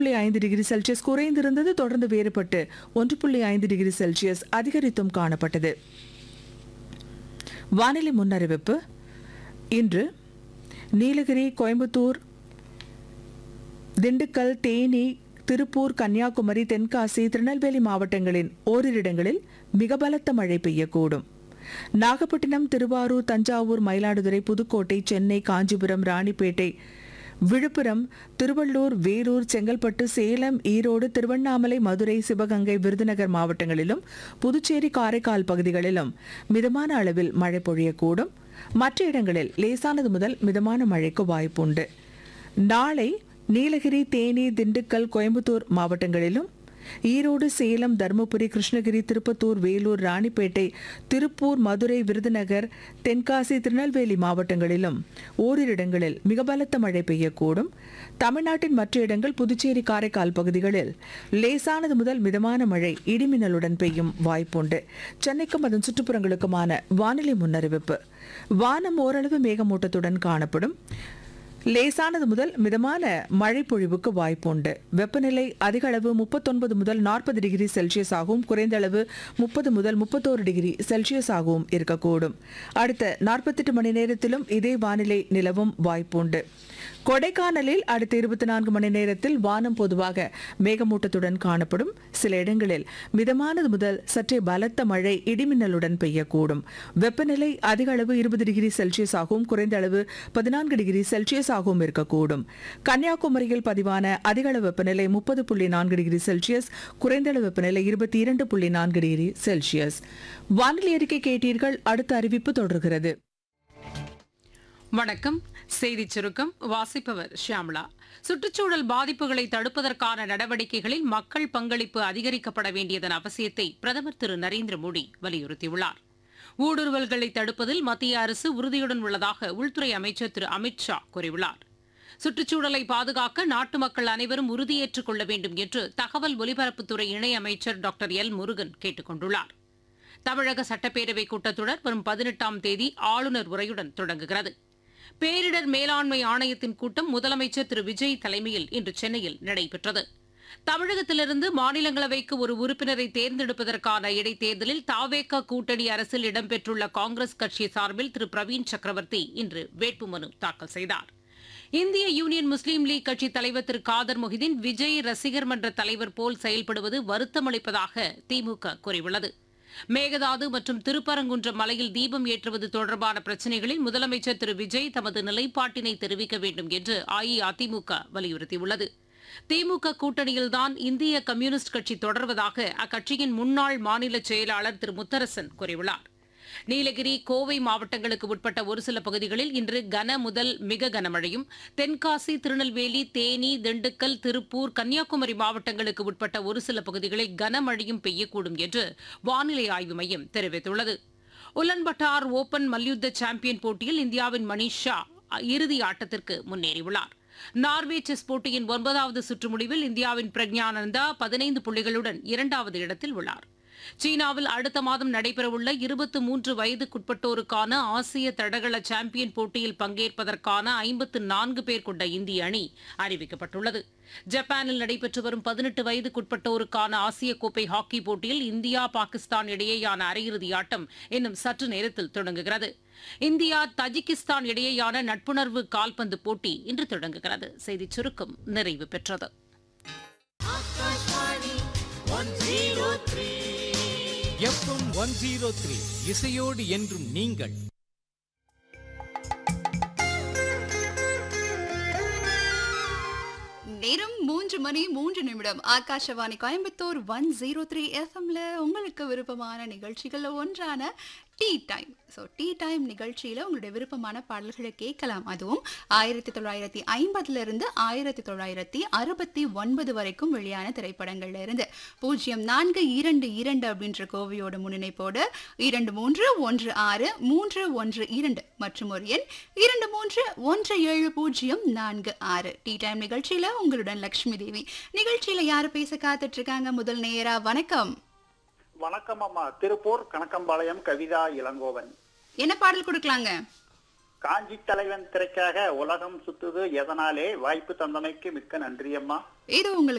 புள்ளி ஐந்து degree Celsius குறைந்திருந்தது தொடர்ந்து வேறுபட்டு ஒன்று புள்ளி ஐந்து டிகிரி செல்சியஸ் அதிகரித்தும் காணப்பட்டது வானிலை முன்னறிவிப்பு இன்று நீலகிரி கோயம்புத்தூர் திண்டுக்கல் தேனி திருப்பூர் கன்னியாகுமரி தென்காசி திருநெல்வேலி மாவட்டங்களின் ஓரிரு இடங்களில் மிக பலத்த மழை பெய்யக்கூடும் நாகப்பட்டினம் திருவாரூர் தஞ்சாவூர் மயிலாடுதுறை புதுக்கோட்டை சென்னை காஞ்சிபுரம் ராணிப்பேட்டை விழுப்புரம் திருவள்ளூர் வேலூர் செங்கல்பட்டு சேலம் ஈரோடு திருவண்ணாமலை மதுரை சிவகங்கை விருதுநகர் மாவட்டங்களிலும் புதுச்சேரி காரைக்கால் பகுதிகளிலும் மிதமான அளவில் மழை பொழியக்கூடும் மற்ற இடங்களில் லேசானது முதல் மிதமான மழைக்கு வாய்ப்புண்டு நாளை நீலகிரி தேனி திண்டுக்கல் கோயம்புத்தூர் மாவட்டங்களிலும் ஈரோடு சேலம் தருமபுரி கிருஷ்ணகிரி திருப்பத்தூர் வேலூர் ராணிப்பேட்டை திருப்பூர் மதுரை விருதுநகர் தென்காசி திருநெல்வேலி மாவட்டங்களிலும் ஓரிரு இடங்களில் மிக பலத்த மழை பெய்யக்கூடும் தமிழ்நாட்டின் மற்ற இடங்கள் புதுச்சேரி காரைக்கால் பகுதிகளில் லேசானது முதல் மிதமான மழை இடிமின்னலுடன் பெய்யும் வாய்ப்புண்டு சென்னைக்கும் அதன் சுற்றுப்புறங்களுக்குமான வானிலை முன்னறிவிப்பு வானம் ஓரளவு மேகமூட்டத்துடன் காணப்படும் லேசானது முதல் மிதமான மழை பொழிவுக்கு வாய்ப்புண்டு வெப்பநிலை அதிக அளவு முப்பத்தொன்பது முதல் நாற்பது டிகிரி செல்சியஸ் ஆகவும் குறைந்த அளவு முப்பது முதல் முப்பத்தோரு டிகிரி செல்சியஸ் ஆகவும் இருக்கக்கூடும் அடுத்த நாற்பத்தெட்டு மணி நேரத்திலும் இதே வானிலை நிலவும் வாய்ப்புண்டு கொடைக்கானலில் அடுத்த இருபத்தி நான்கு மணி நேரத்தில் வானம் பொதுவாக மேகமூட்டத்துடன் காணப்படும் சில இடங்களில் மிதமானது முதல் சற்றே பலத்த மழை இடிமின்னலுடன் பெய்யக்கூடும் வெப்பநிலை அதிக அளவு இருபது டிகிரி செல்சியஸ் ஆகவும் குறைந்த அளவு பதினான்கு டிகிரி செல்சியஸ் ஆகவும் இருக்கக்கூடும் கன்னியாகுமரியில் பதிவான அதிக அளவு வெப்பநிலை முப்பது புள்ளி நான்கு டிகிரி செல்சியஸ் குறைந்த அளவு வெப்பநிலை இருபத்தி இரண்டு புள்ளி நான்கு டிகிரி செல்சியஸ் வானிலை அறிக்கை கேட்டீர்கள் அடுத்த அறிவிப்பு தொடர்கிறது வணக்கம் செய்திச் சுருக்கம் வாசிப்பவர் ஷியாம்லா சுற்றுச்சூழல் பாதிப்புகளை தடுப்பதற்கான நடவடிக்கைகளில் மக்கள் பங்களிப்பு அதிகரிக்கப்பட வேண்டியதன் அவசியத்தை பிரதமர் திரு நரேந்திர மோடி வலியுறுத்தியுள்ளார் ஊடுருவல்களை தடுப்பதில் மத்திய அரசு உறுதியுடன் உள்ளதாக உள்துறை அமைச்சர் திரு அமித் ஷா கூறியுள்ளார் சுற்றுச்சூழலை பாதுகாக்க நாட்டு மக்கள் அனைவரும் உறுதியேற்றுக் கொள்ள வேண்டும் என்று தகவல் ஒலிபரப்புத்துறை இணையமைச்சர் டாக்டர் எல் முருகன் கேட்டுக் கொண்டுள்ளார் தமிழக சட்டப்பேரவை கூட்டத்தொடர் வரும் பதினெட்டாம் தேதி ஆளுநர் உரையுடன் தொடங்குகிறது பேரிடர் மேலாண்மை ஆணையத்தின் கூட்டம் முதலமைச்சர் திரு விஜய் தலைமையில் இன்று சென்னையில் நடைபெற்றது தமிழகத்திலிருந்து மாநிலங்களவைக்கு ஒரு உறுப்பினரை தேர்ந்தெடுப்பதற்கான இடைத்தேர்தலில் தாவேக கூட்டணி அரசில் இடம்பெற்றுள்ள காங்கிரஸ் கட்சி சார்பில் திரு பிரவீன் சக்கரவர்த்தி இன்று வேட்புமனு தாக்கல் செய்தார் இந்திய யூனியன் முஸ்லீம் லீக் கட்சி தலைவர் திரு காதர் மொஹிதீன் விஜய் ரசிகர் மன்ற தலைவர் போல் செயல்படுவது வருத்தமளிப்பதாக திமுக கூறியுள்ளது மேகதாது மற்றும் திருப்பரங்குன்றம் மலையில் தீபம் ஏற்றுவது தொடர்பான பிரச்சினைகளில் முதலமைச்சர் திரு விஜய் தமது நிலைப்பாட்டினை தெரிவிக்க வேண்டும் என்று அஇஅதிமுக வலியுறுத்தியுள்ளது திமுக கூட்டணியில்தான் இந்திய கம்யூனிஸ்ட் கட்சி தொடர்வதாக அக்கட்சியின் முன்னாள் மாநில செயலாளர் திரு முத்தரசன் கூறியுள்ளார் நீலகிரி கோவை மாவட்டங்களுக்கு உட்பட்ட ஒரு சில பகுதிகளில் இன்று கன முதல் மிக கனமழையும் தென்காசி திருநெல்வேலி தேனி திண்டுக்கல் திருப்பூர் கன்னியாகுமரி மாவட்டங்களுக்கு உட்பட்ட ஒரு சில பகுதிகளில் கனமழையும் பெய்யக்கூடும் என்று வானிலை ஆய்வு மையம் தெரிவித்துள்ளது உலன்பட்டார் ஓபன் மல்யுத்த சாம்பியன் போட்டியில் இந்தியாவின் மணிஷா இறுதி ஆட்டத்திற்கு முன்னேறியுள்ளார் நார்வே செஸ் போட்டியின் ஒன்பதாவது சுற்று முடிவில் இந்தியாவின் பிரக்ஞானந்தா பதினைந்து புள்ளிகளுடன் இரண்டாவது இடத்தில் உள்ளார் சீனாவில் அடுத்த மாதம் நடைபெறவுள்ள இருபத்தி மூன்று வயதுக்குட்பட்டோருக்கான ஆசிய தடகள சாம்பியன் போட்டியில் பங்கேற்பதற்கான ஐம்பத்து நான்கு பேர் கொண்ட இந்திய அணி அறிவிக்கப்பட்டுள்ளது ஜப்பானில் நடைபெற்று வரும் பதினெட்டு வயதுக்குட்பட்டோருக்கான ஆசிய கோப்பை ஹாக்கி போட்டியில் இந்தியா பாகிஸ்தான் இடையேயான அரையிறுதி ஆட்டம் இன்னும் சற்று நேரத்தில் தொடங்குகிறது இந்தியா தஜிகிஸ்தான் இடையேயான நட்புணர்வு கால்பந்து போட்டி இன்று தொடங்குகிறது செய்திச் சுருக்கம் நிறைவு பெற்றது எஃப்எம் ஒன் ஜீரோ த்ரீ இசையோடு என்றும் நீங்கள் நேரம் மூன்று மணி மூன்று நிமிடம் Akashvani Coimbatore one zero three எஃப்எம்ல உங்களுக்கு விருப்பமான நிகழ்ச்சிகள்ல ஒன்றான tea time so tea time நிகழ்ச்சியில் உங்களுடைய விருப்பமான பாடல்களை கேட்கலாம் அதுவும் ஆயிரத்தி தொள்ளாயிரத்தி ஐம்பதுல இருந்து ஆயிரத்தி தொள்ளாயிரத்தி அறுபத்தி ஒன்பது வரைக்கும் வெளியான திரைப்படங்கள்ல இருந்து பூஜ்ஜியம் நான்கு இரண்டு இரண்டு அப்படின்ற கோவையோட முன்னிணைப்போடு இரண்டு மூன்று ஒன்று ஆறு மூன்று ஒன்று இரண்டு மற்றும் ஒரு எண் இரண்டு மூன்று ஒன்று ஏழு பூஜ்ஜியம் நான்கு ஆறு டீ டைம் நிகழ்ச்சியில உங்களுடன் லக்ஷ்மி தேவி நிகழ்ச்சியில யாரு பேச காத்துட்டு இருக்காங்க முதல் நேரா வணக்கம் வணக்கம் அம்மா திருப்பூர் கணக்கம்பாளையம் கவிதா இளங்கோவன் என்ன பாடல் கொடுக்கலாங்க காஞ்சி தலைவன் திரைக்காக உலகம் சுத்துது எதனாலே வாய்ப்பு தந்தமைக்கு மிக்க நன்றி அம்மா இது உங்களுக்கு